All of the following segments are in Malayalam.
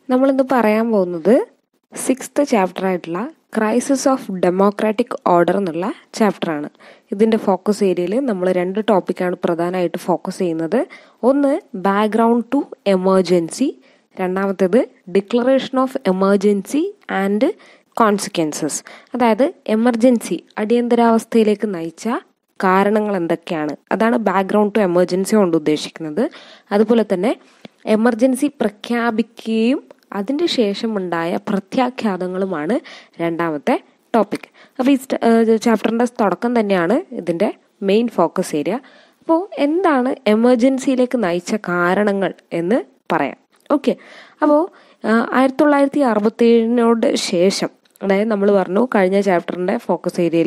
നമ്മളിന്ന് പറയാൻ പോകുന്നത് സിക്സ്ത് ചാപ്റ്റർ ആയിട്ടുള്ള ക്രൈസിസ് ഓഫ് ഡെമോക്രാറ്റിക് ഓർഡർ എന്നുള്ള ചാപ്റ്ററാണ് ഇതിൻ്റെ ഫോക്കസ് ഏരിയയിൽ നമ്മൾ രണ്ട് ടോപ്പിക്കാണ് പ്രധാനമായിട്ട് ഫോക്കസ് ചെയ്യുന്നത് ഒന്ന് ബാക്ക്ഗ്രൗണ്ട് ടു എമർജൻസി രണ്ടാമത്തേത് declaration of emergency and consequences അതായത് എമർജൻസി അടിയന്തരാവസ്ഥയിലേക്ക് നയിച്ച കാരണങ്ങൾ എന്തൊക്കെയാണ് അതാണ് ബാക്ക്ഗ്രൗണ്ട് ടു എമർജൻസി കൊണ്ട് ഉദ്ദേശിക്കുന്നത് അതുപോലെ തന്നെ എമർജൻസി പ്രഖ്യാപിക്കുകയും അതിൻ്റെ ശേഷമുണ്ടായ പ്രത്യാഘാതങ്ങളുമാണ് രണ്ടാമത്തെ ടോപ്പിക് അപ്പോൾ ഈ ചാപ്റ്ററിൻ്റെ തുടക്കം തന്നെയാണ് ഇതിൻ്റെ മെയിൻ ഫോക്കസ് ഏരിയ അപ്പോൾ എന്താണ് എമർജൻസിയിലേക്ക് നയിച്ച കാരണങ്ങൾ എന്ന് പറയാം ഓക്കെ അപ്പോൾ ആയിരത്തി തൊള്ളായിരത്തി അറുപത്തേഴിനോട് ശേഷം അതായത് നമ്മൾ പറഞ്ഞു കഴിഞ്ഞ ചാപ്റ്ററിൻ്റെ ഫോക്കസ് ഏരിയയിൽ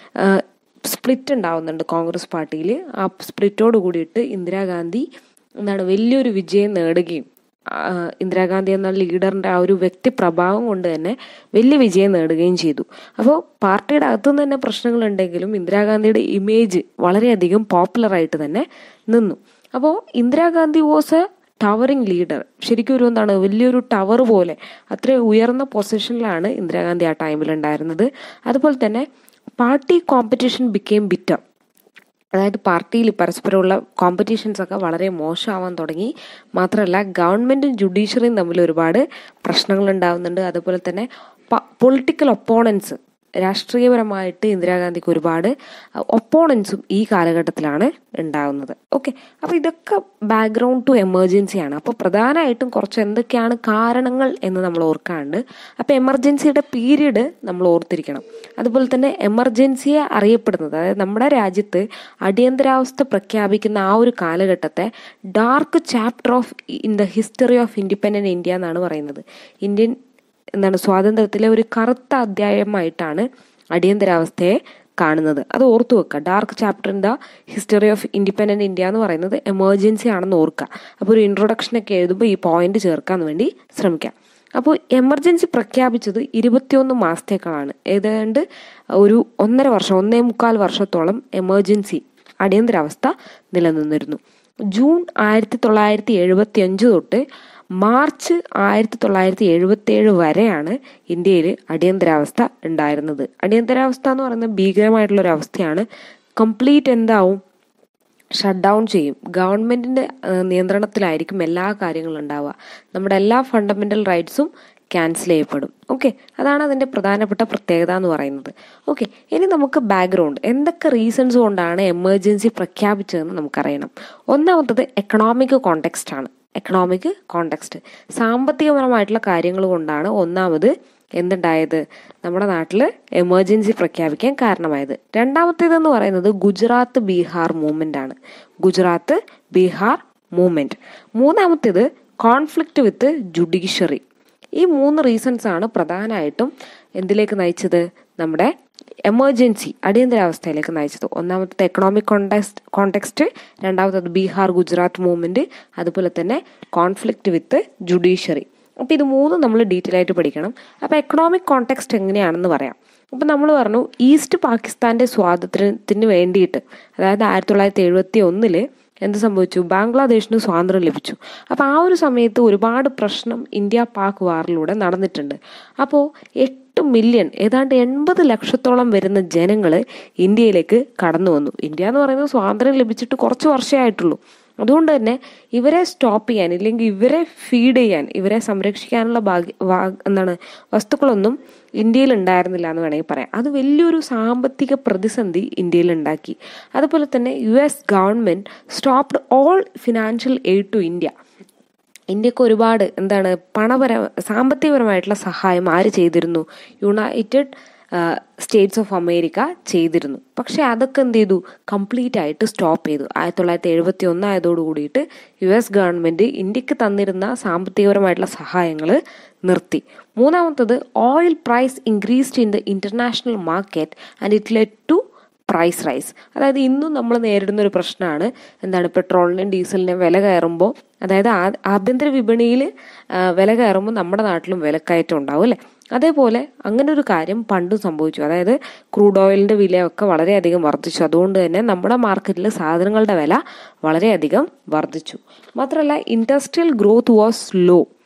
സ്പ്ലിറ്റ് ഉണ്ടാവുന്നുണ്ട് കോൺഗ്രസ് പാർട്ടിയിൽ ആ സ്പ്ലിറ്റോട് കൂടിയിട്ട് ഇന്ദിരാഗാന്ധി എന്താണ് വലിയൊരു വിജയം നേടുകയും ഇന്ദിരാഗാന്ധി എന്ന ലീഡറിൻ്റെ ആ ഒരു വ്യക്തിപ്രഭാവം കൊണ്ട് തന്നെ വലിയ വിജയം നേടുകയും ചെയ്തു അപ്പോൾ പാർട്ടിയുടെ അകത്തുനിന്ന് തന്നെ പ്രശ്നങ്ങളുണ്ടെങ്കിലും ഇന്ദിരാഗാന്ധിയുടെ ഇമേജ് വളരെയധികം പോപ്പുലറായിട്ട് തന്നെ നിന്നു അപ്പോൾ Indira Gandhi was a towering leader ശരിക്കും ഒരു എന്താണ് വലിയൊരു ടവർ പോലെ അത്രയും ഉയർന്ന പൊസിഷനിലാണ് ഇന്ദിരാഗാന്ധി ആ ടൈമിൽ ഉണ്ടായിരുന്നത് അതുപോലെ തന്നെ പാർട്ടി കോമ്പറ്റീഷൻ ബിക്കെയിം ബിറ്റർ അതായത് പാർട്ടിയിൽ പരസ്പരമുള്ള കോമ്പറ്റീഷൻസ് ഒക്കെ വളരെ മോശമാവാൻ തുടങ്ങി മാത്രമല്ല ഗവൺമെൻറ്റും ജുഡീഷ്യറിയും തമ്മിൽ ഒരുപാട് പ്രശ്നങ്ങൾ ഉണ്ടാകുന്നുണ്ട് അതുപോലെ തന്നെ പൊളിറ്റിക്കൽ ഒപ്പോണൻസ് രാഷ്ട്രീയപരമായിട്ട് ഇന്ദിരാഗാന്ധിക്ക് ഒരുപാട് ഒപ്പോണൻസും ഈ കാലഘട്ടത്തിലാണ് ഉണ്ടാകുന്നത് ഓക്കെ അപ്പോൾ ഇതൊക്കെ ബാക്ക്ഗ്രൗണ്ട് ടു എമർജൻസിയാണ് അപ്പോൾ പ്രധാനമായിട്ടും കുറച്ച് എന്തൊക്കെയാണ് കാരണങ്ങൾ എന്ന് നമ്മൾ ഓർക്കാണ്ട് അപ്പോൾ എമർജൻസിയുടെ പീരീഡ് നമ്മൾ ഓർത്തിരിക്കണം അതുപോലെ തന്നെ എമർജൻസിയെ അറിയപ്പെടുന്നത് അതായത് നമ്മുടെ രാജ്യത്ത് അടിയന്തരാവസ്ഥ പ്രഖ്യാപിക്കുന്ന ആ ഒരു കാലഘട്ടത്തെ dark chapter of in the history of independent India എന്നാണ് പറയുന്നത് ഇന്ത്യൻ എന്താണ് സ്വാതന്ത്ര്യത്തിലെ ഒരു കറുത്ത അധ്യായമായിട്ടാണ് അടിയന്തരാവസ്ഥയെ കാണുന്നത് അത് ഓർത്തു വെക്കുക dark chapter in the history of independent India എന്ന് പറയുന്നത് എമർജൻസി ആണെന്ന് ഓർക്കുക അപ്പോൾ ഒരു ഇൻട്രൊഡക്ഷനൊക്കെ എഴുതുമ്പോൾ ഈ പോയിന്റ് ചേർക്കാൻ വേണ്ടി ശ്രമിക്കാം അപ്പോൾ എമർജൻസി പ്രഖ്യാപിച്ചത് ഇരുപത്തിയൊന്ന് മാസത്തേക്കാണ് ഏതാണ്ട് ഒരു ഒന്നര വർഷം ഒന്നേ മുക്കാൽ വർഷത്തോളം എമർജൻസി അടിയന്തരാവസ്ഥ നിലനിന്നിരുന്നു ജൂൺ ആയിരത്തി തൊള്ളായിരത്തി എഴുപത്തി അഞ്ച് തൊട്ട് മാർച്ച് ആയിരത്തി തൊള്ളായിരത്തി എഴുപത്തി ഏഴ് വരെയാണ് ഇന്ത്യയിൽ അടിയന്തരാവസ്ഥ ഉണ്ടായിരുന്നത് അടിയന്തരാവസ്ഥ എന്ന് പറയുന്നത് ഭീകരമായിട്ടുള്ള ഒരു അവസ്ഥയാണ് കംപ്ലീറ്റ് എന്താവും ഷട്ട് ഡൗൺ ചെയ്യും ഗവൺമെൻറ്റിൻ്റെ നിയന്ത്രണത്തിലായിരിക്കും എല്ലാ കാര്യങ്ങളും ഉണ്ടാവുക നമ്മുടെ എല്ലാ ഫണ്ടമെൻ്റൽ റൈറ്റ്സും ക്യാൻസൽ ചെയ്യപ്പെടും ഓക്കെ അതാണ് അതിൻ്റെ പ്രധാനപ്പെട്ട പ്രത്യേകത എന്ന് പറയുന്നത് ഓക്കെ ഇനി നമുക്ക് ബാക്ക്ഗ്രൗണ്ട് എന്തൊക്കെ റീസൺസ് കൊണ്ടാണ് എമർജൻസി പ്രഖ്യാപിച്ചതെന്ന് നമുക്കറിയണം ഒന്നാമത്തത് എക്കണോമിക് കോണ്ടെക്സ്റ്റ് ആണ് എക്കണോമിക് കോണ്ടെക്സ്റ്റ് സാമ്പത്തികപരമായിട്ടുള്ള കാര്യങ്ങൾ കൊണ്ടാണ് ഒന്നാമത് എന്തുണ്ടായത് നമ്മുടെ നാട്ടിൽ എമർജൻസി പ്രഖ്യാപിക്കാൻ കാരണമായത് രണ്ടാമത്തേതെന്ന് പറയുന്നത് ഗുജറാത്ത് ബീഹാർ മൂവ്മെൻ്റ് ആണ് ഗുജറാത്ത് ബീഹാർ മൂവ്മെൻറ്റ് മൂന്നാമത്തേത് കോൺഫ്ലിക്റ്റ് വിത്ത് ജുഡീഷ്യറി ഈ മൂന്ന് റീസൺസ് ആണ് പ്രധാനമായിട്ടും എന്തിലേക്ക് നയിച്ചത് നമ്മുടെ എമർജൻസി അടിയന്തരാവസ്ഥയിലേക്ക് നയിച്ചത് ഒന്നാമത്തത് എക്കണോമിക് കോണ്ടെക്സ്റ്റ് കോണ്ടെക്സ്റ്റ് രണ്ടാമത്തത് ബീഹാർ ഗുജറാത്ത് മൂവ്മെൻറ്റ് അതുപോലെ തന്നെ കോൺഫ്ലിക്റ്റ് വിത്ത് ജുഡീഷ്യറി അപ്പോൾ ഇത് മൂന്നും നമ്മൾ ഡീറ്റെയിൽ ആയിട്ട് പഠിക്കണം അപ്പോൾ എക്കണോമിക് കോണ്ടെക്സ്റ്റ് എങ്ങനെയാണെന്ന് പറയാം അപ്പം നമ്മൾ പറഞ്ഞു ഈസ്റ്റ് പാകിസ്ഥാൻ്റെ സ്വാതന്ത്ര്യത്തിന് വേണ്ടിയിട്ട് അതായത് ആയിരത്തി തൊള്ളായിരത്തി എഴുപത്തി ഒന്നില് എന്ത് സംഭവിച്ചു ബാംഗ്ലാദേശിന് സ്വാതന്ത്ര്യം ലഭിച്ചു അപ്പോൾ ആ ഒരു സമയത്ത് ഒരുപാട് പ്രശ്നം ഇന്ത്യ പാക് വാറിലൂടെ നടന്നിട്ടുണ്ട് അപ്പോൾ എട്ട് മില്യൺ ഏതാണ്ട് എൺപത് ലക്ഷത്തോളം വരുന്ന ജനങ്ങൾ ഇന്ത്യയിലേക്ക് കടന്നു വന്നു ഇന്ത്യ എന്ന് പറയുന്നത് സ്വാതന്ത്ര്യം ലഭിച്ചിട്ട് കുറച്ച് വർഷമേ ആയിട്ടുള്ളൂ അതുകൊണ്ട് തന്നെ ഇവരെ സ്റ്റോപ്പ് ചെയ്യാൻ ഇല്ലെങ്കിൽ ഇവരെ ഫീഡ് ചെയ്യാൻ ഇവരെ സംരക്ഷിക്കാനുള്ള ഭാഗ്യ എന്താണ് വസ്തുക്കളൊന്നും ഇന്ത്യയിൽ ഉണ്ടായിരുന്നില്ല എന്ന് വേണമെങ്കിൽ പറയാം അത് വലിയൊരു സാമ്പത്തിക പ്രതിസന്ധി ഇന്ത്യയിൽ ഉണ്ടാക്കി അതുപോലെ തന്നെ U S government stopped all financial aid to India ഇന്ത്യക്ക് ഒരുപാട് എന്താണ് പണപര സാമ്പത്തികപരമായിട്ടുള്ള സഹായം ആര് ചെയ്തിരുന്നു യുണൈറ്റഡ് സ്റ്റേറ്റ്സ് ഓഫ് അമേരിക്ക ചെയ്തിരുന്നു പക്ഷെ അതൊക്കെ എന്ത് ചെയ്തു കംപ്ലീറ്റ് ആയിട്ട് സ്റ്റോപ്പ് ചെയ്തു ആയിരത്തി തൊള്ളായിരത്തി എഴുപത്തി ഒന്ന് ആയതോട് കൂടിയിട്ട് യു എസ് ഗവൺമെൻറ് ഇന്ത്യക്ക് തന്നിരുന്ന സാമ്പത്തികപരമായിട്ടുള്ള സഹായങ്ങൾ നിർത്തി മൂന്നാമത്തത് oil price increased in the international market and it led to price rise അതായത് ഇന്നും നമ്മൾ നേരിടുന്ന ഒരു പ്രശ്നമാണ് എന്താണ് പെട്രോളിനും ഡീസലിനും വില കയറുമ്പോൾ അതായത് ആഭ്യന്തര വിപണിയിൽ വില കയറുമ്പോൾ നമ്മുടെ നാട്ടിലും വിലക്കയറ്റം ഉണ്ടാവും അല്ലേ അതേപോലെ അങ്ങനെ ഒരു കാര്യം പണ്ടും സംഭവിച്ചു അതായത് ക്രൂഡ് ഓയിലിൻ്റെ വിലയൊക്കെ വളരെയധികം വർദ്ധിച്ചു അതുകൊണ്ട് തന്നെ നമ്മുടെ മാർക്കറ്റിൽ സാധനങ്ങളുടെ വില വളരെയധികം വർദ്ധിച്ചു മാത്രമല്ല industrial growth was low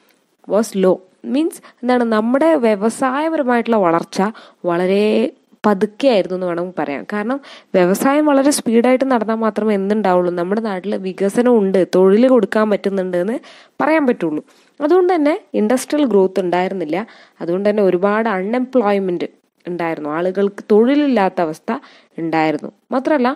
was low means എന്താണ് നമ്മുടെ വ്യവസായപരമായിട്ടുള്ള വളർച്ച വളരെ പതുക്കെ ആയിരുന്നു എന്ന് വേണമെങ്കിൽ പറയാം കാരണം വ്യവസായം വളരെ സ്പീഡായിട്ട് നടന്നാൽ മാത്രമേ എന്തുണ്ടാവുള്ളൂ നമ്മുടെ നാട്ടിൽ വികസനം ഉണ്ട് തൊഴിൽ കൊടുക്കാൻ പറ്റുന്നുണ്ട് എന്ന് പറയാൻ പറ്റുള്ളൂ അതുകൊണ്ട് തന്നെ ഇൻഡസ്ട്രിയൽ ഗ്രോത്ത് ഉണ്ടായിരുന്നില്ല അതുകൊണ്ട് തന്നെ ഒരുപാട് അൺഎംപ്ലോയ്മെന്റ് ഉണ്ടായിരുന്നു ആളുകൾക്ക് തൊഴിലില്ലാത്ത അവസ്ഥ ഉണ്ടായിരുന്നു മാത്രമല്ല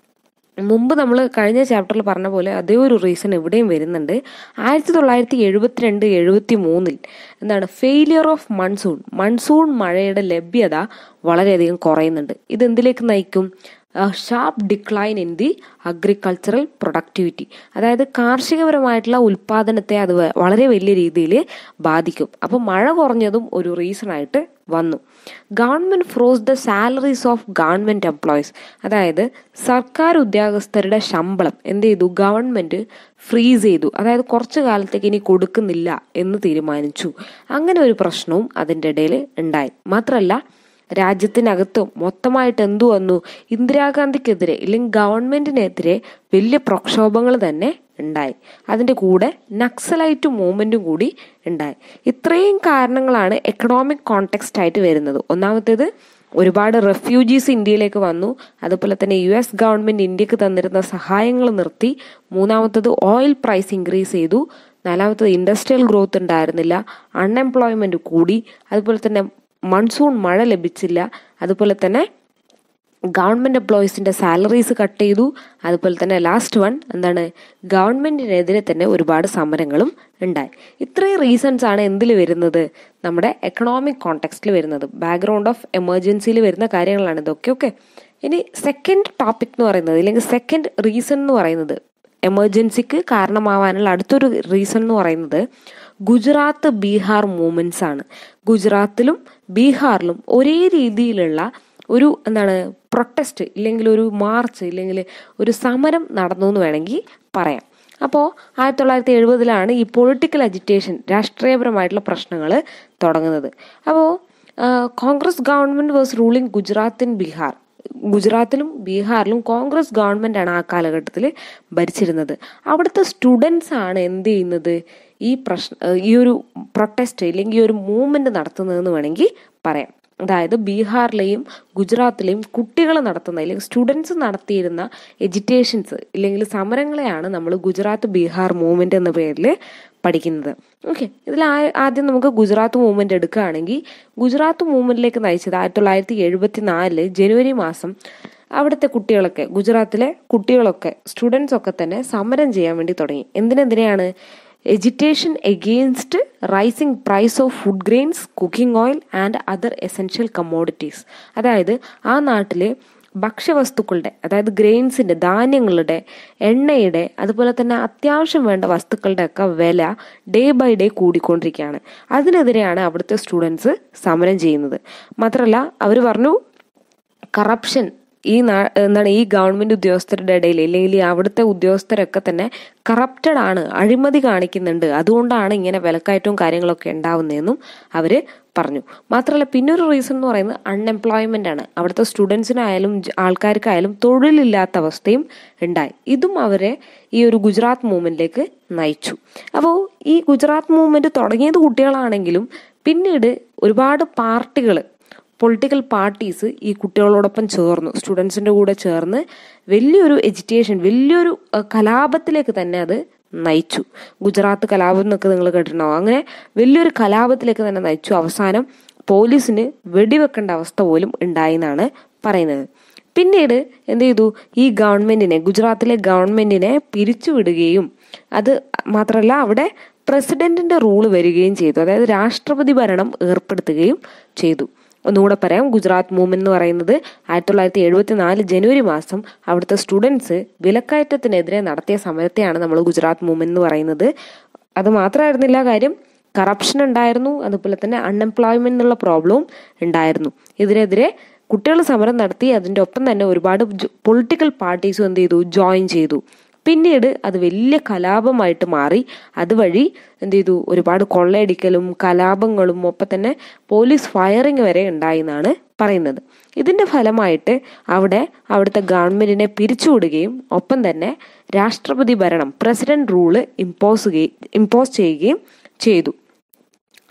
മുമ്പ് നമ്മൾ കഴിഞ്ഞ ചാപ്റ്ററിൽ പറഞ്ഞ പോലെ അതേ ഒരു റീസൺ ഇവിടെയും വരുന്നുണ്ട് ആയിരത്തി തൊള്ളായിരത്തി എഴുപത്തിരണ്ട് എഴുപത്തി മൂന്നിൽ എന്താണ് ഫെയിലിയർ ഓഫ് മൺസൂൺ മൺസൂൺ മഴയുടെ ലഭ്യത വളരെയധികം കുറയുന്നുണ്ട് ഇതെന്തിലേക്ക് നയിക്കും sharp decline in the agricultural productivity അതായത് കാർഷികപരമായിട്ടുള്ള ഉൽപാദനത്തെ അത് വളരെ വലിയ രീതിയിൽ ബാധിക്കും അപ്പം മഴ കുറഞ്ഞതും ഒരു റീസൺ ആയിട്ട് വന്നു government froze the salaries of government employees അതായത് സർക്കാർ ഉദ്യോഗസ്ഥരുടെ ശമ്പളം എന്ത് ചെയ്തു ഗവൺമെന്റ് ഫ്രീസ് ചെയ്തു അതായത് കുറച്ചു കാലത്തേക്ക് ഇനി കൊടുക്കുന്നില്ല എന്ന് തീരുമാനിച്ചു അങ്ങനെ ഒരു പ്രശ്നവും അതിൻ്റെ ഇടയിൽ ഉണ്ടായി മാത്രമല്ല രാജ്യത്തിനകത്ത് മൊത്തമായിട്ട് എന്തു വന്നു ഇന്ദിരാഗാന്ധിക്കെതിരെ ഇല്ലെങ്കിൽ ഗവൺമെന്റിനെതിരെ വലിയ പ്രക്ഷോഭങ്ങൾ തന്നെ ഉണ്ടായി അതിൻ്റെ കൂടെ നക്സലൈറ്റ് മൂവ്മെന്റും കൂടി ഉണ്ടായി ഇത്രയും കാരണങ്ങളാണ് എക്കണോമിക് കോണ്ടെക്സ്റ്റ് ആയിട്ട് വരുന്നത് ഒന്നാമത്തേത് ഒരുപാട് റെഫ്യൂജീസ് ഇന്ത്യയിലേക്ക് വന്നു അതുപോലെ തന്നെ യു എസ് ഗവൺമെന്റ് ഇന്ത്യക്ക് തന്നിരുന്ന സഹായങ്ങൾ നിർത്തി മൂന്നാമത്തത് ഓയിൽ പ്രൈസ് ഇൻക്രീസ് ചെയ്തു നാലാമത്തത് ഇൻഡസ്ട്രിയൽ ഗ്രോത്ത് ഉണ്ടായിരുന്നില്ല അൺഎംപ്ലോയ്മെന്റ് കൂടി അതുപോലെ തന്നെ മൺസൂൺ മഴ ലഭിച്ചില്ല അതുപോലെ തന്നെ ഗവൺമെന്റ് എംപ്ലോയീസിന്റെ സാലറീസ് കട്ട് ചെയ്തു അതുപോലെ തന്നെ ലാസ്റ്റ് വൺ എന്താണ് ഗവൺമെന്റിനെതിരെ തന്നെ ഒരുപാട് സമരങ്ങളും ഉണ്ടായി ഇത്രയും റീസൺസ് ആണ് എന്തിൽ വരുന്നത് നമ്മുടെ എക്കണോമിക് കോണ്ടെക്സ്റ്റിൽ വരുന്നത് ബാക്ക്ഗ്രൗണ്ട് ഓഫ് എമർജൻസിയിൽ വരുന്ന കാര്യങ്ങളാണ് ഇതൊക്കെ ഓക്കെ ഇനി സെക്കൻഡ് ടോപ്പിക് എന്ന് പറയുന്നത് അല്ലെങ്കിൽ സെക്കൻഡ് റീസൺ എന്ന് പറയുന്നത് എമർജൻസിക്ക് കാരണമാവാനുള്ള അടുത്തൊരു റീസൺ എന്ന് പറയുന്നത് ഗുജറാത്ത് ബീഹാർ മൂവ്മെന്റ്സ് ആണ് ഗുജറാത്തിലും ബീഹാറിലും ഒരേ രീതിയിലുള്ള ഒരു എന്താണ് പ്രൊട്ടസ്റ്റ് ഇല്ലെങ്കിൽ ഒരു മാർച്ച് ഇല്ലെങ്കിൽ ഒരു സമരം നടന്നു എന്ന് വേണമെങ്കിൽ പറയാം അപ്പോൾ ആയിരത്തി തൊള്ളായിരത്തി എഴുപതിലാണ് ഈ പൊളിറ്റിക്കൽ അജിറ്റേഷൻ രാഷ്ട്രീയപരമായിട്ടുള്ള പ്രശ്നങ്ങൾ തുടങ്ങുന്നത് അപ്പോൾ Congress government was ruling Gujarat in Bihar ഗുജറാത്തിലും ബീഹാറിലും കോൺഗ്രസ് ഗവൺമെന്റ് ആണ് ആ കാലഘട്ടത്തിൽ ഭരിച്ചിരുന്നത് അവിടുത്തെ സ്റ്റുഡൻസ് ആണ് എന്ത് ചെയ്യുന്നത് ഈ പ്രശ്ന ഈ ഒരു പ്രൊട്ടസ്റ്റ് ഇല്ലെങ്കിൽ ഈ ഒരു മൂവ്മെന്റ് നടത്തുന്നതെന്ന് വേണമെങ്കിൽ പറയാം അതായത് ബീഹാറിലെയും ഗുജറാത്തിലെയും കുട്ടികൾ നടത്തുന്ന അല്ലെങ്കിൽ സ്റ്റുഡൻസ് നടത്തിയിരുന്ന എഡ്യൂക്കേഷൻസ് ഇല്ലെങ്കിൽ സമരങ്ങളെയാണ് നമ്മൾ ഗുജറാത്ത് ബീഹാർ മൂവ്മെന്റ് എന്ന പേരിൽ പഠിക്കുന്നത് ഓക്കെ ഇതിൽ ആദ്യം നമുക്ക് ഗുജറാത്ത് മൂവ്മെന്റ് എടുക്കുകയാണെങ്കിൽ ഗുജറാത്ത് മൂവ്മെന്റിലേക്ക് നയിച്ചത് ആയിരത്തി തൊള്ളായിരത്തി എഴുപത്തി നാലില് ജനുവരി മാസം അവിടുത്തെ കുട്ടികളൊക്കെ ഗുജറാത്തിലെ കുട്ടികളൊക്കെ സ്റ്റുഡൻസ് ഒക്കെ തന്നെ സമരം ചെയ്യാൻ വേണ്ടി തുടങ്ങി എന്തിനെതിരെയാണ് agitation against rising price of food grains cooking oil and other essential commodities അതായത് ആ നാട്ടിലെ ഭക്ഷ്യവസ്തുക്കളുടെ അതായത് ഗ്രെയിൻസിന്റെ ധാന്യങ്ങളുടെ എണ്ണയുടെ അതുപോലെ തന്നെ അത്യാവശ്യം വേണ്ട വസ്തുക്കളുടെ ഒക്കെ വില ഡേ ബൈ ഡേ കൂടിക്കൊണ്ടിരിക്കുകയാണ് അതിനെതിരെയാണ് അവിടുത്തെ സ്റ്റുഡൻസ് സമരം ചെയ്യുന്നത് മാത്രമല്ല അവർ പറഞ്ഞു കറപ്ഷൻ ഈ നാ എന്താണ് ഈ ഗവൺമെന്റ് ഉദ്യോഗസ്ഥരുടെ ഇടയിൽ അല്ലെങ്കിൽ അവിടുത്തെ ഉദ്യോഗസ്ഥരൊക്കെ തന്നെ കറപ്റ്റഡ് ആണ് അഴിമതി കാണിക്കുന്നുണ്ട് അതുകൊണ്ടാണ് ഇങ്ങനെ വിലക്കയറ്റവും കാര്യങ്ങളൊക്കെ ഉണ്ടാവുന്നതെന്നും അവര് പറഞ്ഞു മാത്രമല്ല പിന്നൊരു റീസൺ എന്ന് പറയുന്നത് അൺഎംപ്ലോയ്മെന്റ് ആണ് അവിടുത്തെ സ്റ്റുഡൻസിനായാലും ആൾക്കാർക്കായാലും തൊഴിലില്ലാത്ത അവസ്ഥയും ഉണ്ടായി ഇതും അവരെ ഈ ഒരു ഗുജറാത്ത് മൂവ്മെന്റിലേക്ക് നയിച്ചു അപ്പോൾ ഈ ഗുജറാത്ത് മൂവ്മെന്റ് തുടങ്ങിയത് കുട്ടികളാണെങ്കിലും പിന്നീട് ഒരുപാട് പാർട്ടികൾ പൊളിറ്റിക്കൽ പാർട്ടീസ് ഈ കുട്ടികളോടൊപ്പം ചേർന്നു സ്റ്റുഡൻസിൻ്റെ കൂടെ ചേർന്ന് വലിയൊരു എജിറ്റേഷൻ വലിയൊരു കലാപത്തിലേക്ക് തന്നെ അത് നയിച്ചു ഗുജറാത്ത് കലാപം എന്നൊക്കെ നിങ്ങൾ കേട്ടിട്ടുണ്ടാവും അങ്ങനെ വലിയൊരു കലാപത്തിലേക്ക് തന്നെ നയിച്ചു അവസാനം പോലീസിന് വെടിവെക്കേണ്ട അവസ്ഥ പോലും ഉണ്ടായി എന്നാണ് പറയുന്നത് പിന്നീട് എന്ത് ചെയ്തു ഈ ഗവൺമെന്റിനെ ഗുജറാത്തിലെ ഗവൺമെന്റിനെ പിരിച്ചുവിടുകയും അത് മാത്രമല്ല അവിടെ പ്രസിഡന്റിന്റെ റൂള് വരികയും ചെയ്തു അതായത് രാഷ്ട്രപതി ഭരണം ഏർപ്പെടുത്തുകയും ചെയ്തു ഒന്നുകൂടെ പറയാം ഗുജറാത്ത് മൂവ്മെന്റ് എന്ന് പറയുന്നത് ആയിരത്തി തൊള്ളായിരത്തി എഴുപത്തി നാല് ജനുവരി മാസം അവിടുത്തെ സ്റ്റുഡൻസ് വിലക്കയറ്റത്തിനെതിരെ നടത്തിയ സമരത്തെയാണ് നമ്മൾ ഗുജറാത്ത് മൂവ്മെന്റ് എന്ന് പറയുന്നത് അത് മാത്രമായിരുന്നില്ല കാര്യം കറപ്ഷൻ ഉണ്ടായിരുന്നു അതുപോലെ തന്നെ അൺഎംപ്ലോയ്മെന്റ് എന്നുള്ള പ്രോബ്ലവും ഉണ്ടായിരുന്നു ഇതിനെതിരെ കുട്ടികൾ സമരം നടത്തി അതിൻ്റെ ഒപ്പം തന്നെ ഒരുപാട് പൊളിറ്റിക്കൽ പാർട്ടീസും എന്ത് ചെയ്തു ജോയിൻ ചെയ്തു പിന്നീട് അത് വലിയ കലാപമായിട്ട് മാറി അതുവഴി എന്ത് ചെയ്തു ഒരുപാട് കൊള്ളയടിക്കലും കലാപങ്ങളും ഒപ്പം തന്നെ പോലീസ് ഫയറിംഗ് വരെ ഉണ്ടായി എന്നാണ് പറയുന്നത് ഇതിന്റെ ഫലമായിട്ട് അവിടെ അവിടുത്തെ ഗവൺമെന്റിനെ പിരിച്ചുവിടുകയും ഒപ്പം തന്നെ രാഷ്ട്രപതി ഭരണം പ്രസിഡന്റ് റൂള് ഇമ്പോസ് ഇമ്പോസ് ചെയ്യുകയും ചെയ്തു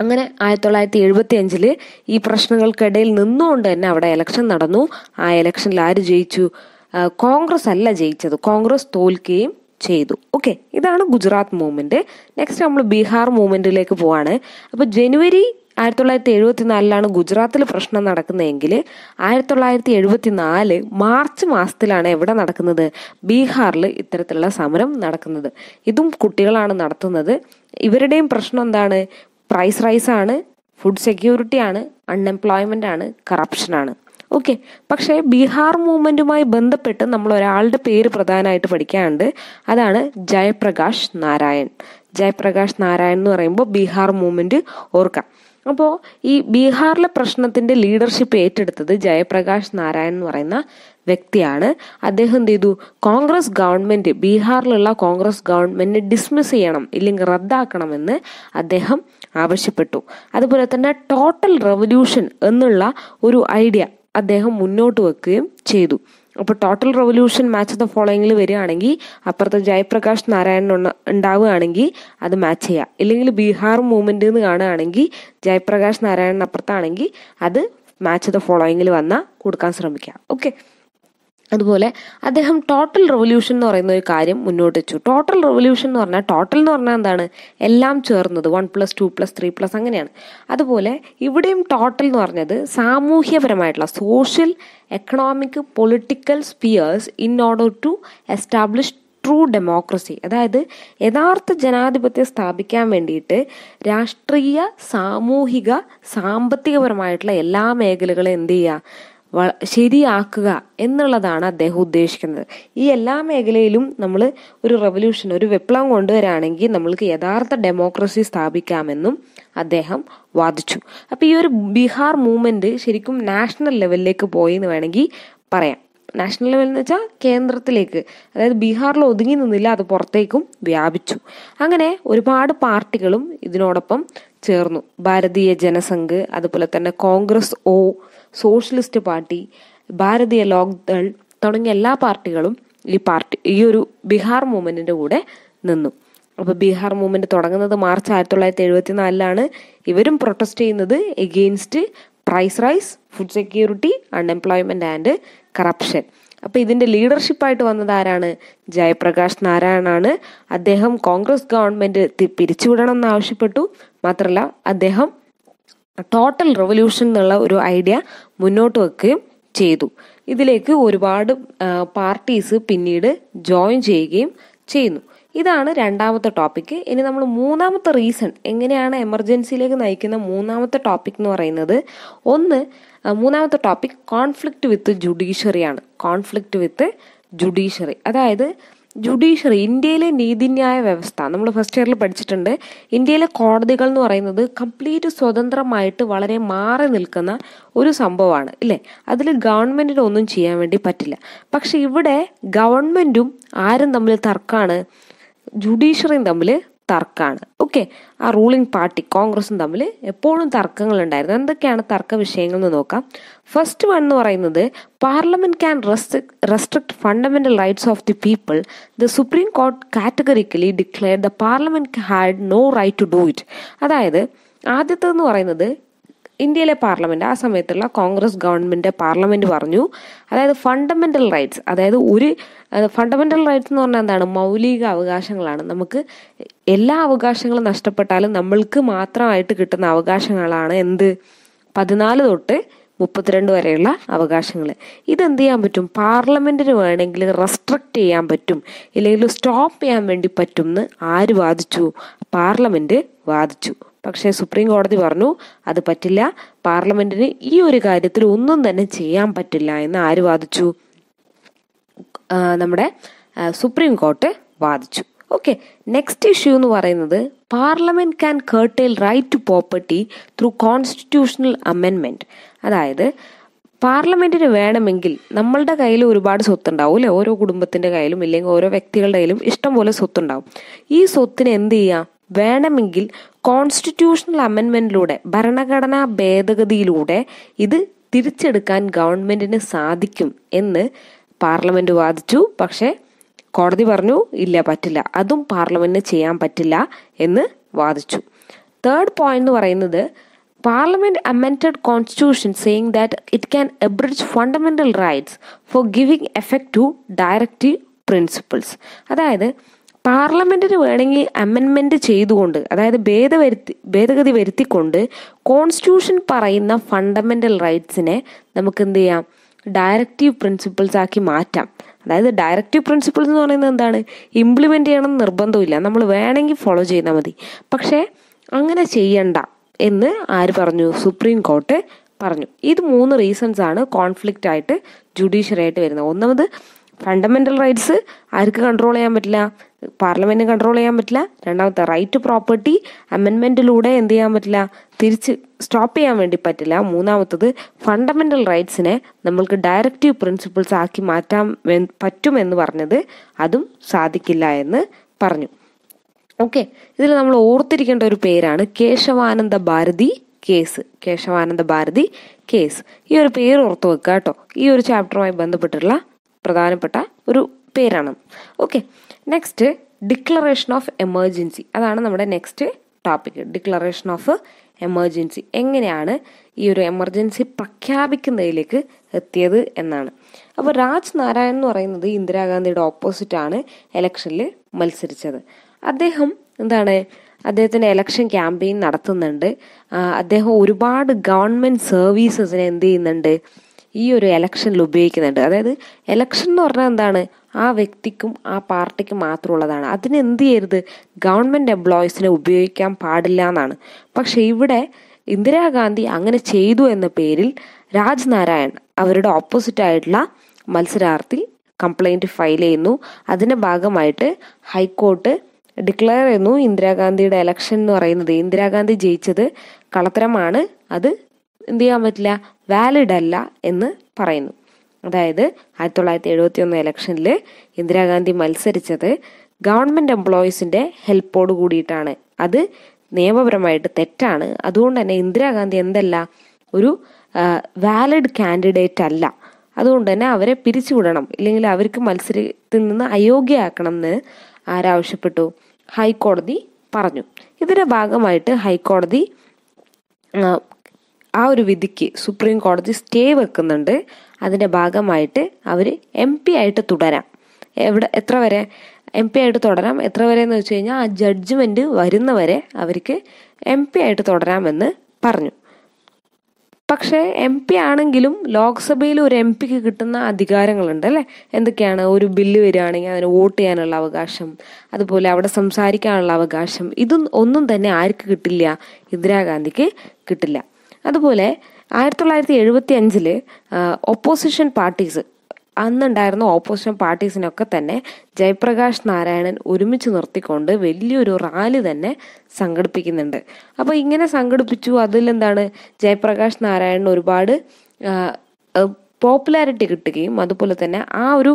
അങ്ങനെ ആയിരത്തി തൊള്ളായിരത്തി എഴുപത്തി അഞ്ചില് ഈ പ്രശ്നങ്ങൾക്കിടയിൽ നിന്നുകൊണ്ട് തന്നെ അവിടെ ഇലക്ഷൻ നടന്നു ആ ഇലക്ഷനിൽ ആര് ജയിച്ചു ആ, കോൺഗ്രസ് അല്ല ജയിച്ചത് കോൺഗ്രസ് തോൽക്കുകയും ചെയ്തു ഓക്കെ ഇതാണ് ഗുജറാത്ത് മൂവ്മെന്റ് നെക്സ്റ്റ് നമ്മൾ ബീഹാർ മൂവ്മെന്റിലേക്ക് പോവാണ് അപ്പൊ ജനുവരി ആയിരത്തി തൊള്ളായിരത്തി എഴുപത്തി നാലിലാണ് ഗുജറാത്തിൽ പ്രശ്നം നടക്കുന്നതെങ്കിൽ ആയിരത്തി തൊള്ളായിരത്തി എഴുപത്തി നാല് മാർച്ച് മാസത്തിലാണ് എവിടെ നടക്കുന്നത് ബീഹാറിൽ ഇത്തരത്തിലുള്ള സമരം നടക്കുന്നത് ഇതും കുട്ടികളാണ് നടത്തുന്നത് ഇവരുടെയും പ്രശ്നം എന്താണ് പ്രൈസ് റൈസ് ആണ് ഫുഡ് സെക്യൂരിറ്റി ആണ് അൺഎംപ്ലോയ്മെന്റ് ആണ് കറപ്ഷൻ ആണ് ഓക്കെ പക്ഷേ ബീഹാർ മൂവ്മെന്റുമായി ബന്ധപ്പെട്ട് നമ്മൾ ഒരാളുടെ പേര് പ്രധാനമായിട്ട് പഠിക്കാനുണ്ട് അതാണ് ജയപ്രകാശ് നാരായൺ ജയപ്രകാശ് നാരായൺ എന്ന് പറയുമ്പോൾ ബീഹാർ മൂവ്മെന്റ് ഓർക്കാം അപ്പോൾ ഈ ബീഹാറിലെ പ്രശ്നത്തിന്റെ ലീഡർഷിപ്പ് ഏറ്റെടുത്തത് ജയപ്രകാശ് നാരായൺ എന്ന് പറയുന്ന വ്യക്തിയാണ് അദ്ദേഹം എന്ത് ചെയ്തു കോൺഗ്രസ് ഗവൺമെന്റ് ബീഹാറിലുള്ള കോൺഗ്രസ് ഗവൺമെന്റിനെ ഡിസ്മിസ് ചെയ്യണം ഇല്ലെങ്കിൽ റദ്ദാക്കണമെന്ന് അദ്ദേഹം ആവശ്യപ്പെട്ടു അതുപോലെ തന്നെ ടോട്ടൽ റെവല്യൂഷൻ എന്നുള്ള ഒരു ഐഡിയ അദ്ദേഹം മുന്നോട്ട് വെക്കുകയും ചെയ്തു അപ്പോൾ ടോട്ടൽ റെവല്യൂഷൻ മാച്ച് ദ ഫോളോയിങ്ങിൽ വരികയാണെങ്കിൽ അപ്പുറത്ത് ജയപ്രകാശ് നാരായണൻ ഉണ്ട- ഉണ്ടാവുകയാണെങ്കിൽ അത് മാച്ച് ചെയ്യാം ഇല്ലെങ്കിൽ ബീഹാർ മൂവ്മെന്റ് എന്ന് കാണുകയാണെങ്കിൽ ജയപ്രകാശ് നാരായണൻ അപ്പുറത്താണെങ്കിൽ അത് മാച്ച് ദ ഫോളോയിങ്ങിൽ വന്നാൽ കൊടുക്കാൻ ശ്രമിക്കാം ഓക്കെ അതുപോലെ അദ്ദേഹം ടോട്ടൽ റെവല്യൂഷൻ എന്ന് പറയുന്ന ഒരു കാര്യം മുന്നോട്ട് വെച്ചു ടോട്ടൽ റെവല്യൂഷൻ എന്ന് പറഞ്ഞാൽ ടോട്ടൽ എന്ന് പറഞ്ഞാൽ എന്താണ് എല്ലാം ചേർന്നത് one plus two plus three plus അങ്ങനെയാണ് അതുപോലെ ഇവിടെയും ടോട്ടൽ എന്ന് പറഞ്ഞത് സാമൂഹ്യപരമായിട്ടുള്ള social economic political spheres in order to establish true democracy അതായത് യഥാർത്ഥ ജനാധിപത്യം സ്ഥാപിക്കാൻ വേണ്ടിയിട്ട് രാഷ്ട്രീയ സാമൂഹിക സാമ്പത്തികപരമായിട്ടുള്ള എല്ലാ മേഖലകളും എന്ത് ചെയ്യുക വ- ശരിയാക്കുക എന്നുള്ളതാണ് അദ്ദേഹം ഉദ്ദേശിക്കുന്നത് ഈ എല്ലാ മേഖലയിലും നമ്മൾ ഒരു റെവല്യൂഷൻ ഒരു വിപ്ലവം കൊണ്ടുവരാണെങ്കിൽ നമ്മൾക്ക് യഥാർത്ഥ ഡെമോക്രസി സ്ഥാപിക്കാമെന്നും അദ്ദേഹം വാദിച്ചു അപ്പൊ ഈ ഒരു ബീഹാർ മൂവ്മെന്റ് ശരിക്കും നാഷണൽ ലെവലിലേക്ക് പോയി എന്ന് വേണമെങ്കിൽ പറയാം നാഷണൽ ലെവൽ എന്ന് വെച്ചാൽ കേന്ദ്രത്തിലേക്ക് അതായത് ബീഹാറിൽ ഒതുങ്ങി നിന്നില്ല അത് പുറത്തേക്കും വ്യാപിച്ചു അങ്ങനെ ഒരുപാട് പാർട്ടികളും ഇതിനോടൊപ്പം ചേർന്നു ഭാരതീയ ജനസംഘ് അതുപോലെ തന്നെ കോൺഗ്രസ് ഒ സോഷ്യലിസ്റ്റ് പാർട്ടി ഭാരതീയ ലോക്ദൾ തുടങ്ങിയ എല്ലാ പാർട്ടികളും ഈ പാർട്ടി ഈ ഒരു ബീഹാർ മൂവ്മെന്റിന്റെ കൂടെ നിന്നു അപ്പൊ ബീഹാർ മൂവ്മെന്റ് തുടങ്ങുന്നത് മാർച്ച് ആയിരത്തി തൊള്ളായിരത്തി എഴുപത്തി നാലിലാണ് ഇവരും പ്രൊട്ടസ്റ്റ് ചെയ്യുന്നത് against price rise food security unemployment and corruption അപ്പൊ ഇതിന്റെ ലീഡർഷിപ്പായിട്ട് വന്നത് ആരാണ് ജയപ്രകാശ് നാരായണാണ് അദ്ദേഹം കോൺഗ്രസ് ഗവൺമെന്റ് തി- പിരിച്ചുവിടണം എന്ന് ആവശ്യപ്പെട്ടു മാത്രമല്ല അദ്ദേഹം ടോട്ടൽ റെവല്യൂഷൻ എന്നുള്ള ഒരു ഐഡിയ മുന്നോട്ട് വെക്കുകയും ചെയ്തു ഇതിലേക്ക് ഒരുപാട് പാർട്ടീസ് പിന്നീട് ജോയിൻ ചെയ്യുകയും ചെയ്യുന്നു ഇതാണ് രണ്ടാമത്തെ ടോപ്പിക് ഇനി നമ്മൾ മൂന്നാമത്തെ റീസൺ എങ്ങനെയാണ് എമർജൻസിയിലേക്ക് നയിക്കുന്ന മൂന്നാമത്തെ ടോപ്പിക് എന്ന് പറയുന്നത് ഒന്ന് ആ, മൂന്നാമത്തെ ടോപ്പിക് കോൺഫ്ലിക്റ്റ് വിത്ത് ജുഡീഷ്യറിയാണ് കോൺഫ്ലിക്റ്റ് വിത്ത് ജുഡീഷ്യറി അതായത് ജുഡീഷ്യറി ഇന്ത്യയിലെ നീതിന്യായ വ്യവസ്ഥ നമ്മൾ ഫസ്റ്റ് ഇയറിൽ പഠിച്ചിട്ടുണ്ട് ഇന്ത്യയിലെ കോടതികൾ എന്ന് പറയുന്നത് കംപ്ലീറ്റ് സ്വതന്ത്രമായിട്ട് വളരെ മാറി നിൽക്കുന്ന ഒരു സംഭവമാണ് ഇല്ലേ അതിൽ ഗവൺമെന്റിന് ഒന്നും ചെയ്യാൻ വേണ്ടി പറ്റില്ല പക്ഷെ ഇവിടെ ഗവൺമെന്റും ആരും തമ്മിൽ തർക്കമാണ് ജുഡീഷ്യറിയും തമ്മിൽ തർക്കമാണ് ഓക്കെ ആ റൂളിംഗ് പാർട്ടി കോൺഗ്രസും തമ്മിൽ എപ്പോഴും തർക്കങ്ങൾ ഉണ്ടായിരുന്നു എന്തൊക്കെയാണ് തർക്ക വിഷയങ്ങൾ എന്ന് നോക്കാം ഫസ്റ്റ് വൺ എന്ന് പറയുന്നത് parliament can restrict fundamental rights of the people the supreme court categorically declare the parliament had no right to do it അതായത് ആദ്യത്തേന്ന് പറയുന്നത് ഇന്ത്യയിലെ പാർലമെന്റ് ആ സമയത്തുള്ള കോൺഗ്രസ് ഗവൺമെന്റ് പാർലമെന്റ് പറഞ്ഞു അതായത് ഫണ്ടമെന്റൽ റൈറ്റ്സ് അതായത് ഒരു ഫണ്ടമെന്റൽ റൈറ്റ്സ് എന്ന് പറഞ്ഞാൽ എന്താണ് മൗലിക അവകാശങ്ങളാണ് നമുക്ക് എല്ലാ അവകാശങ്ങളും നഷ്ടപ്പെട്ടാലും നമ്മൾക്ക് മാത്രമായിട്ട് കിട്ടുന്ന അവകാശങ്ങളാണ് എന്ത് പതിനാല് തൊട്ട് മുപ്പത്തിരണ്ട് വരെയുള്ള അവകാശങ്ങൾ ഇതെന്ത് ചെയ്യാൻ പറ്റും പാർലമെന്റിന് വേണമെങ്കിൽ റെസ്ട്രിക്ട് ചെയ്യാൻ പറ്റും ഇല്ലെങ്കിൽ സ്റ്റോപ്പ് ചെയ്യാൻ വേണ്ടി പറ്റും എന്ന് ആര് വാദിച്ചു പാർലമെന്റ് വാദിച്ചു പക്ഷേ സുപ്രീം കോടതി പറഞ്ഞു അത് പറ്റില്ല പാർലമെന്റിന് ഈ ഒരു കാര്യത്തിൽ ഒന്നും തന്നെ ചെയ്യാൻ പറ്റില്ല എന്ന് ആര് വാദിച്ചു ആ, നമ്മുടെ ആ, സുപ്രീം കോർട്ട് വാദിച്ചു ഓക്കെ നെക്സ്റ്റ് ഇഷ്യൂ എന്ന് പറയുന്നത് parliament can curtail right to property through constitutional അമെൻമെന്റ് അതായത് പാർലമെന്റിന് വേണമെങ്കിൽ നമ്മളുടെ കയ്യിൽ ഒരുപാട് സ്വത്തുണ്ടാവും അല്ലെ ഓരോ കുടുംബത്തിന്റെ കയ്യിലും ഇല്ലെങ്കിൽ ഓരോ വ്യക്തികളുടെ കയ്യിലും ഇഷ്ടം പോലെ സ്വത്തുണ്ടാവും ഈ സ്വത്തിന് എന്ത് ചെയ്യാം വേണമെങ്കിൽ കോൺസ്റ്റിറ്റ്യൂഷണൽ അമെൻമെന്റിലൂടെ ഭരണഘടനാ ഭേദഗതിയിലൂടെ ഇത് തിരിച്ചെടുക്കാൻ ഗവൺമെന്റിന് സാധിക്കും എന്ന് പാർലമെന്റ് വാദിച്ചു പക്ഷെ കോടതി പറഞ്ഞു ഇല്ല പറ്റില്ല അതും പാർലമെന്റിന് ചെയ്യാൻ പറ്റില്ല എന്ന് വാദിച്ചു തേർഡ് പോയിന്റ് എന്ന് പറയുന്നത് parliament amended constitution saying that it can abridge fundamental rights for giving effect to directive principles അതായത് പാർലമെന്റിന് വേണമെങ്കിൽ അമെൻമെന്റ് ചെയ്തുകൊണ്ട് അതായത് ഭേദവരുത്തി ഭേദഗതി വരുത്തിക്കൊണ്ട് കോൺസ്റ്റിറ്റ്യൂഷൻ പറയുന്ന ഫണ്ടമെന്റൽ റൈറ്റ്സിനെ നമുക്ക് എന്ത് ചെയ്യാം ഡയറക്റ്റീവ് പ്രിൻസിപ്പിൾസ് ആക്കി മാറ്റാം അതായത് ഡയറക്റ്റീവ് പ്രിൻസിപ്പിൾസ് എന്ന് പറയുന്നത് എന്താണ് ഇംപ്ലിമെന്റ് ചെയ്യണം നിർബന്ധമില്ല നമ്മൾ വേണമെങ്കിൽ ഫോളോ ചെയ്താൽ മതി പക്ഷേ അങ്ങനെ ചെയ്യണ്ട എന്ന് ആര് പറഞ്ഞു സുപ്രീം കോർട്ട് പറഞ്ഞു ഇത് മൂന്ന് റീസൺസ് ആണ് കോൺഫ്ലിക്റ്റ് ആയിട്ട് ജുഡീഷ്യറി ആയിട്ട് വരുന്നത് ഒന്നാമത് ഫണ്ടമെന്റൽ റൈറ്റ്സ് ആർക്ക് കൺട്രോൾ ചെയ്യാൻ പറ്റില്ല പാർലമെന്റിന് കൺട്രോൾ ചെയ്യാൻ പറ്റില്ല രണ്ടാമത്തെ റൈറ്റ് ടു പ്രോപ്പർട്ടി അമെൻമെന്റിലൂടെ എന്ത് ചെയ്യാൻ പറ്റില്ല തിരിച്ച് സ്റ്റോപ്പ് ചെയ്യാൻ വേണ്ടി പറ്റില്ല മൂന്നാമത്തത് ഫണ്ടമെന്റൽ റൈറ്റ്സിനെ നമ്മൾക്ക് ഡയറക്റ്റീവ് പ്രിൻസിപ്പിൾസ് ആക്കി മാറ്റാൻ പറ്റുമെന്ന് പറഞ്ഞത് അതും സാധിക്കില്ല എന്ന് പറഞ്ഞു ഓക്കെ ഇതിൽ നമ്മൾ ഓർത്തിരിക്കേണ്ട ഒരു പേരാണ് കേശവാനന്ദ ഭാരതി കേസ് കേശവാനന്ദ ഭാരതി കേസ് ഈ ഒരു പേര് ഓർത്ത് വെക്കുക കേട്ടോ ഈ ഒരു ചാപ്റ്ററുമായി ബന്ധപ്പെട്ടുള്ള പ്രധാനപ്പെട്ട ഒരു പേരാണ് okay next declaration of emergency അതാണ് നമ്മുടെ next topic declaration of emergency എങ്ങനെയാണ് ഈ ഒരു എമർജൻസി പ്രഖ്യാപിക്കുന്നതിലേക്ക് എത്തിയത് എന്നാണ് അപ്പോൾ രാജ് നാരായൺ എന്ന് പറയുന്നത് ഇന്ദിരാഗാന്ധിയുടെ ഓപ്പോസിറ്റ് ആണ് ഇലക്ഷനിൽ മത്സരിച്ചത് അദ്ദേഹം എന്താണ് അദ്ദേഹത്തിന്റെ ഇലക്ഷൻ ക്യാമ്പയിൻ നടത്തുന്നുണ്ട് അദ്ദേഹം ഒരുപാട് ഗവൺമെന്റ് സർവീസസിനെ എന്ത് ചെയ്യുന്നുണ്ട് ഈ ഒരു ഇലക്ഷനിൽ ഉപയോഗിക്കുന്നുണ്ട് അതായത് ഇലക്ഷൻ എന്ന് പറഞ്ഞാൽ എന്താണ് ആ വ്യക്തിക്കും ആ പാർട്ടിക്കും മാത്രമുള്ളതാണ് അതിന് എന്ത് ചെയ്യരുത് ഗവൺമെന്റ് എംപ്ലോയീസിനെ ഉപയോഗിക്കാൻ പാടില്ല എന്നാണ് പക്ഷെ ഇവിടെ ഇന്ദിരാഗാന്ധി അങ്ങനെ ചെയ്തു എന്ന പേരിൽ രാജ് നാരായൺ അവരുടെ ഓപ്പോസിറ്റ് ആയിട്ടുള്ള മത്സരാർത്ഥി കംപ്ലൈന്റ് ഫയൽ ചെയ്യുന്നു അതിന്റെ ഭാഗമായിട്ട് ഹൈക്കോർട്ട് ഡിക്ലെയർ ചെയ്യുന്നു ഇന്ദിരാഗാന്ധിയുടെ ഇലക്ഷൻ എന്ന് പറയുന്നത് ഇന്ദിരാഗാന്ധി ജയിച്ചത് കളത്തരമാണ് അത് എന്ത് ചെയ്യാൻ പറ്റില്ല വാലിഡ് അല്ല എന്ന് പറയുന്നു അതായത് ആയിരത്തി തൊള്ളായിരത്തി എഴുപത്തി ഒന്ന് ഇലക്ഷനിൽ ഇന്ദിരാഗാന്ധി മത്സരിച്ചത് ഗവൺമെന്റ് എംപ്ലോയീസിന്റെ ഹെൽപ്പോട് കൂടിയിട്ടാണ് അത് നിയമപരമായിട്ട് തെറ്റാണ് അതുകൊണ്ട് തന്നെ ഇന്ദിരാഗാന്ധി എന്തല്ല ഒരു വാലിഡ് കാൻഡിഡേറ്റ് അല്ല അതുകൊണ്ട് തന്നെ അവരെ പിരിച്ചുവിടണം ഇല്ലെങ്കിൽ അവർക്ക് മത്സരത്തിൽ നിന്ന് അയോഗ്യയാക്കണം എന്ന് ആരാവശ്യപ്പെട്ടു ഹൈക്കോടതി പറഞ്ഞു ഇതിന്റെ ഭാഗമായിട്ട് ഹൈക്കോടതി ആ ഒരു വിധിക്ക് സുപ്രീം കോടതി സ്റ്റേ വെക്കുന്നുണ്ട് അതിന്റെ ഭാഗമായിട്ട് അവർ എം പി ആയിട്ട് തുടരാം എവിടെ എത്ര വരെ എം പി ആയിട്ട് തുടരാം എത്ര വരെ എന്ന് വെച്ച് കഴിഞ്ഞാൽ ആ ജഡ്ജ്മെന്റ് വരുന്നവരെ അവർക്ക് എം പി ആയിട്ട് തുടരാമെന്ന് പറഞ്ഞു പക്ഷേ എം പി ആണെങ്കിലും ലോക്സഭയിൽ ഒരു എം പിക്ക് കിട്ടുന്ന അധികാരങ്ങളുണ്ട് അല്ലേ എന്തൊക്കെയാണ് ഒരു ബില്ല് വരികയാണെങ്കിൽ അതിന് വോട്ട് ചെയ്യാനുള്ള അവകാശം അതുപോലെ അവിടെ സംസാരിക്കാനുള്ള അവകാശം ഇതൊന്നും ഒന്നും തന്നെ ആർക്ക് കിട്ടില്ല ഇന്ദിരാഗാന്ധിക്ക് കിട്ടില്ല അതുപോലെ ആയിരത്തി തൊള്ളായിരത്തി എഴുപത്തി അഞ്ചില് ഒപ്പോസിഷൻ പാർട്ടീസ് അന്നുണ്ടായിരുന്ന ഓപ്പോസിഷൻ പാർട്ടീസിനൊക്കെ തന്നെ ജയപ്രകാശ് നാരായണൻ ഒരുമിച്ച് നിർത്തിക്കൊണ്ട് വലിയൊരു റാലി തന്നെ സംഘടിപ്പിക്കുന്നുണ്ട് അപ്പോൾ ഇങ്ങനെ സംഘടിപ്പിച്ചു അതിലെന്താണ് ജയപ്രകാശ് നാരായണൻ ഒരുപാട് പോപ്പുലാരിറ്റി കിട്ടുകയും അതുപോലെ തന്നെ ആ ഒരു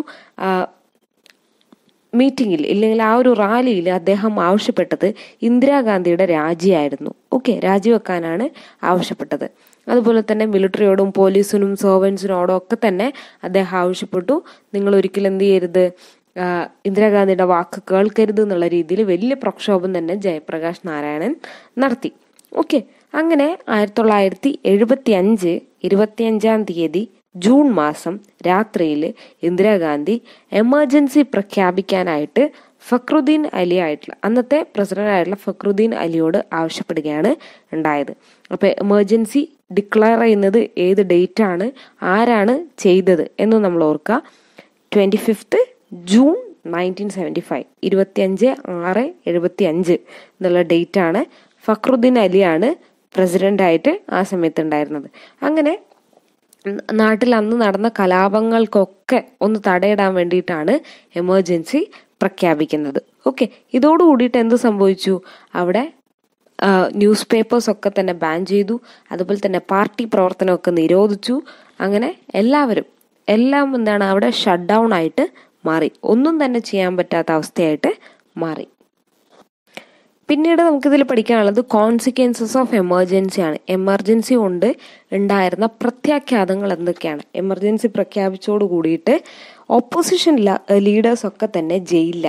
മീറ്റിംഗിൽ ഇല്ലെങ്കിൽ ആ ഒരു റാലിയിൽ അദ്ദേഹം ആവശ്യപ്പെട്ടത് ഇന്ദിരാഗാന്ധിയുടെ രാജിയായിരുന്നു ഓക്കെ രാജിവെക്കാനാണ് ആവശ്യപ്പെട്ടത് അതുപോലെ തന്നെ മിലിറ്ററിയോടും പോലീസിനും സർവൻസിനോടും ഒക്കെ തന്നെ അദ്ദേഹം ആവശ്യപ്പെട്ടു നിങ്ങൾ ഒരിക്കലും എന്ത് ചെയ്യരുത് ഇന്ദിരാഗാന്ധിയുടെ വാക്ക് കേൾക്കരുത് എന്നുള്ള രീതിയിൽ വലിയ പ്രക്ഷോഭം തന്നെ ജയപ്രകാശ് നാരായണൻ നടത്തി ഓക്കെ അങ്ങനെ ആയിരത്തി തൊള്ളായിരത്തി എഴുപത്തി അഞ്ച് ഇരുപത്തിയഞ്ചാം തീയതി ജൂൺ മാസം രാത്രിയിൽ ഇന്ദിരാഗാന്ധി എമർജൻസി പ്രഖ്യാപിക്കാനായിട്ട് ഫക്രുദ്ദീൻ അലി ആയിട്ടുള്ള അന്നത്തെ പ്രസിഡന്റ് ആയിട്ടുള്ള ഫക്രുദ്ദീൻ അലിയോട് ആവശ്യപ്പെടുകയാണ് ഉണ്ടായത് അപ്പോൾ എമർജൻസി ഡിക്ലെയർ ചെയ്യുന്നത് ഏത് ഡേറ്റ് ആണ് ആരാണ് ചെയ്തത് എന്ന് നമ്മൾ ഓർക്കുക twenty fifth June nineteen seventy five ഇരുപത്തിയഞ്ച് ആറ് എഴുപത്തി അഞ്ച് എന്നുള്ള ഡേറ്റ് ആണ് ഫക്രുദ്ദീൻ അലിയാണ് പ്രസിഡന്റ് ആയിട്ട് ആ സമയത്ത് ഉണ്ടായിരുന്നത് അങ്ങനെ നാട്ടിൽ അന്ന് നടന്ന കലാപങ്ങൾക്കൊക്കെ ഒന്ന് തടയിടാൻ വേണ്ടിയിട്ടാണ് എമർജൻസി പ്രഖ്യാപിക്കുന്നത് ഓക്കെ ഇതോട് കൂടിയിട്ട് എന്ത് സംഭവിച്ചു അവിടെ ന്യൂസ് പേപ്പേഴ്സ് ഒക്കെ തന്നെ ബാൻ ചെയ്തു അതുപോലെ തന്നെ പാർട്ടി പ്രവർത്തനമൊക്കെ നിരോധിച്ചു അങ്ങനെ എല്ലാവരും എല്ലാം എന്താണ് അവിടെ ഷട്ട് ഡൗൺ ആയിട്ട് മാറി ഒന്നും തന്നെ ചെയ്യാൻ പറ്റാത്ത അവസ്ഥയായിട്ട് മാറി പിന്നീട് നമുക്കിതിൽ പഠിക്കാനുള്ളത് കോൺസിക്വൻസസ് ഓഫ് എമർജൻസി ആണ് എമർജൻസി കൊണ്ട് ഉണ്ടായിരുന്ന പ്രത്യാഘാതങ്ങൾ എന്തൊക്കെയാണ് എമർജൻസി പ്രഖ്യാപിച്ചോട് കൂടിയിട്ട് ഓപ്പോസിഷൻ ലീഡേഴ്സ് ഒക്കെ തന്നെ ജയിലിലായി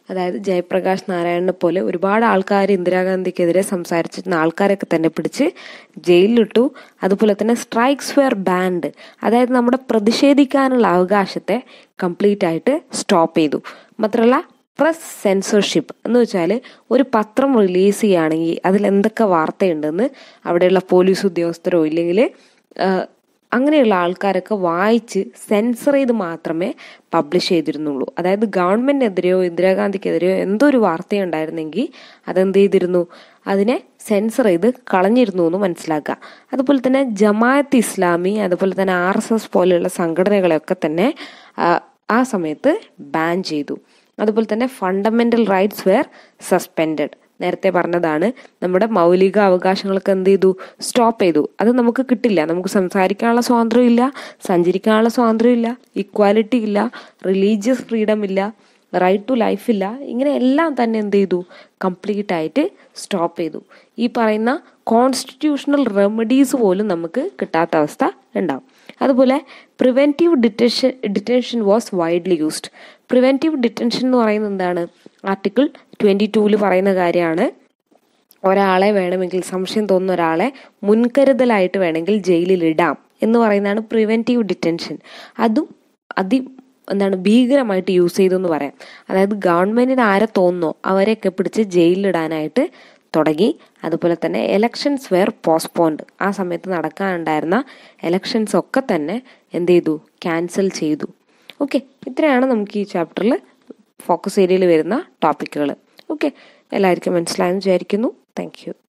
അതായത് ജയപ്രകാശ് നാരായണനെ പോലെ ഒരുപാട് ആൾക്കാർ ഇന്ദിരാഗാന്ധിക്കെതിരെ സംസാരിച്ചിരുന്ന ആൾക്കാരൊക്കെ തന്നെ പിടിച്ച് ജയിലിലിട്ടു അതുപോലെ തന്നെ സ്ട്രൈക്സ് വെയർ ബാൻഡ് അതായത് നമ്മുടെ പ്രതിഷേധിക്കാനുള്ള അവകാശത്തെ കംപ്ലീറ്റ് ആയിട്ട് സ്റ്റോപ്പ് ചെയ്തു മാത്രമല്ല പ്രസ് സെൻസർഷിപ്പ് എന്ന് വെച്ചാൽ ഒരു പത്രം റിലീസ് ചെയ്യുകയാണെങ്കിൽ അതിൽ എന്തൊക്കെ വാർത്തയുണ്ടെന്ന് അവിടെയുള്ള പോലീസ് ഉദ്യോഗസ്ഥരോ ഇല്ലെങ്കിൽ അങ്ങനെയുള്ള ആൾക്കാരൊക്കെ വായിച്ച് സെൻസർ ചെയ്ത് മാത്രമേ പബ്ലിഷ് ചെയ്തിരുന്നുള്ളൂ അതായത് ഗവൺമെന്റിനെതിരെയോ ഇന്ദിരാഗാന്ധിക്കെതിരെയോ എന്തോ ഒരു വാർത്തയുണ്ടായിരുന്നെങ്കിൽ അതെന്ത് ചെയ്തിരുന്നു അതിനെ സെൻസർ ചെയ്ത് കളഞ്ഞിരുന്നു എന്ന് മനസ്സിലാക്കുക അതുപോലെ തന്നെ ജമാഅത്ത് ഇസ്ലാമി അതുപോലെ തന്നെ ആർ എസ് എസ് പോലെയുള്ള സംഘടനകളെയൊക്കെ തന്നെ ആ സമയത്ത് ബാൻ ചെയ്തു അതുപോലെ തന്നെ ഫണ്ടമെന്റൽ റൈറ്റ്സ് വെയർ സസ്പെൻഡഡ് നേരത്തെ പറഞ്ഞതാണ് നമ്മുടെ മൗലിക അവകാശങ്ങളൊക്കെ എന്ത് ചെയ്തു സ്റ്റോപ്പ് ചെയ്തു അത് നമുക്ക് കിട്ടില്ല നമുക്ക് സംസാരിക്കാനുള്ള സ്വാതന്ത്ര്യം ഇല്ല സഞ്ചരിക്കാനുള്ള സ്വാതന്ത്ര്യം ഇല്ല ഇക്വാലിറ്റി ഇല്ല റിലീജിയസ് ഫ്രീഡം ഇല്ല റൈറ്റ് ടു ലൈഫ് ഇല്ല ഇങ്ങനെ എല്ലാം തന്നെ എന്ത് ചെയ്തു കംപ്ലീറ്റ് ആയിട്ട് സ്റ്റോപ്പ് ചെയ്തു ഈ പറയുന്ന കോൺസ്റ്റിറ്റ്യൂഷണൽ റെമഡീസ് പോലും നമുക്ക് കിട്ടാത്ത അവസ്ഥ ഉണ്ടാവും അതുപോലെ preventive detention detention was widely used preventive detention എന്ന് പറയുന്നത് എന്താണ് ആർട്ടിക്കിൾ ട്വൻറ്റി ടൂവിൽ പറയുന്ന കാര്യമാണ് ഒരാളെ വേണമെങ്കിൽ സംശയം തോന്നുന്ന ഒരാളെ മുൻകരുതലായിട്ട് വേണമെങ്കിൽ ജയിലിൽ ഇടാം എന്ന് പറയുന്നതാണ് പ്രിവെൻറ്റീവ് ഡിറ്റൻഷൻ അതും അതി എന്താണ് ഭീകരമായിട്ട് യൂസ് ചെയ്തു എന്ന് പറയാം അതായത് ഗവൺമെന്റിന് ആരെ തോന്നുന്നോ അവരെയൊക്കെ പിടിച്ച് ജയിലിലിടാനായിട്ട് തുടങ്ങി അതുപോലെ തന്നെ എലക്ഷൻസ് വെയർ പോസ്റ്റ്പോണ്ട് ആ സമയത്ത് നടക്കാനുണ്ടായിരുന്ന എലക്ഷൻസ് ഒക്കെ തന്നെ എന്ത് ചെയ്തു ക്യാൻസൽ ചെയ്തു ഓക്കെ ഇത്രയാണ് നമുക്ക് ഈ ചാപ്റ്ററിൽ ഫോക്കസ് ഏരിയയിൽ വരുന്ന ടോപ്പിക്കുകൾ ഓക്കെ എല്ലാവർക്കും മനസ്സിലായെന്ന് വിചാരിക്കുന്നു താങ്ക് യു